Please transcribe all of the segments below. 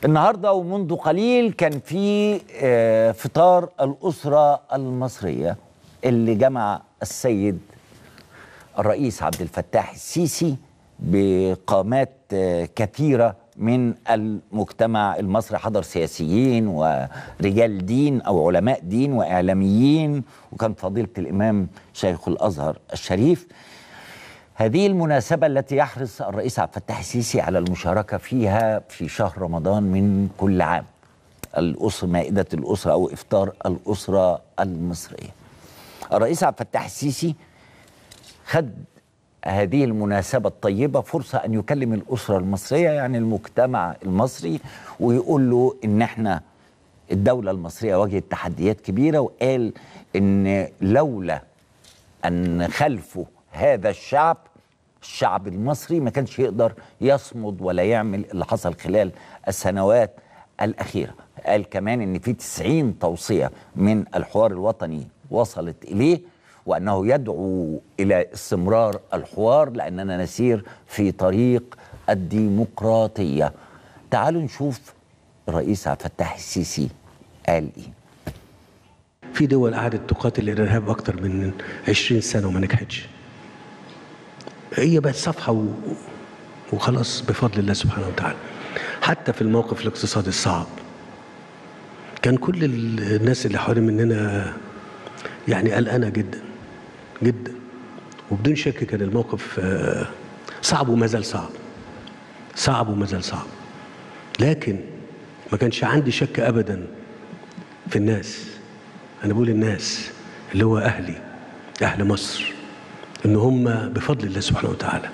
النهارده ومنذ قليل كان في آه، فطار الاسره المصريه اللي جمع السيد الرئيس عبد الفتاح السيسي بقامات آه، كثيره من المجتمع المصري حضر سياسيين ورجال دين او علماء دين واعلاميين وكان فضيله الامام شيخ الازهر الشريف هذه المناسبة التي يحرص الرئيس عبد الفتاح السيسي على المشاركة فيها في شهر رمضان من كل عام الأسرة مائدة الأسرة أو إفطار الأسرة المصرية الرئيس عبد الفتاح السيسي خد هذه المناسبة الطيبة فرصة أن يكلم الأسرة المصرية يعني المجتمع المصري ويقول له إن إحنا الدولة المصرية واجهت تحديات كبيرة وقال إن لولا أن خلفه هذا الشعب الشعب المصري ما كانش يقدر يصمد ولا يعمل اللي حصل خلال السنوات الأخيرة قال كمان إن في 90 توصية من الحوار الوطني وصلت إليه وأنه يدعو إلى استمرار الحوار لأننا نسير في طريق الديمقراطية تعالوا نشوف الرئيس عبد الفتاح السيسي قال إيه في دول قعدت تقاتل الارهاب اكتر من 20 سنه وما نجحتش هي بقت صفحه و... وخلاص بفضل الله سبحانه وتعالى حتى في الموقف الاقتصادي الصعب كان كل ال- الناس اللي حوالين مننا يعني قلقانه جدا جدا وبدون شك كان الموقف آه، صعب وما زال صعب صعب وما زال صعب لكن ما كانش عندي شك ابدا في الناس انا بقول الناس اللي هو اهلي اهل مصر ان هم بفضل الله سبحانه وتعالى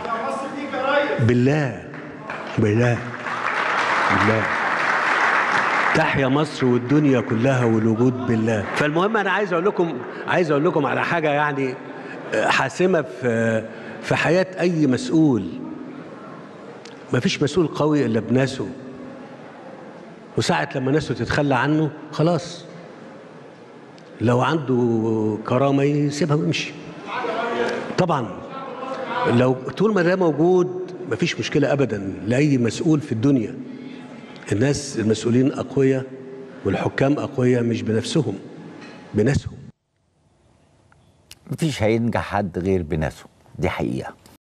بالله بالله بالله تحيا مصر والدنيا كلها والوجود بالله فالمهم انا عايز اقول لكم عايز اقول لكم على حاجه يعني حاسمه في في حياه اي مسؤول ما فيش مسؤول قوي الا بناسه وساعة لما ناسه تتخلى عنه خلاص لو عنده كرامة يسيبها ويمشي طبعا لو طول ما ده موجود مفيش مشكلة أبدا لأي مسؤول في الدنيا الناس المسؤولين أقوياء والحكام أقوياء مش بنفسهم بناسهم مفيش هينجح حد غير بنفسه دي حقيقة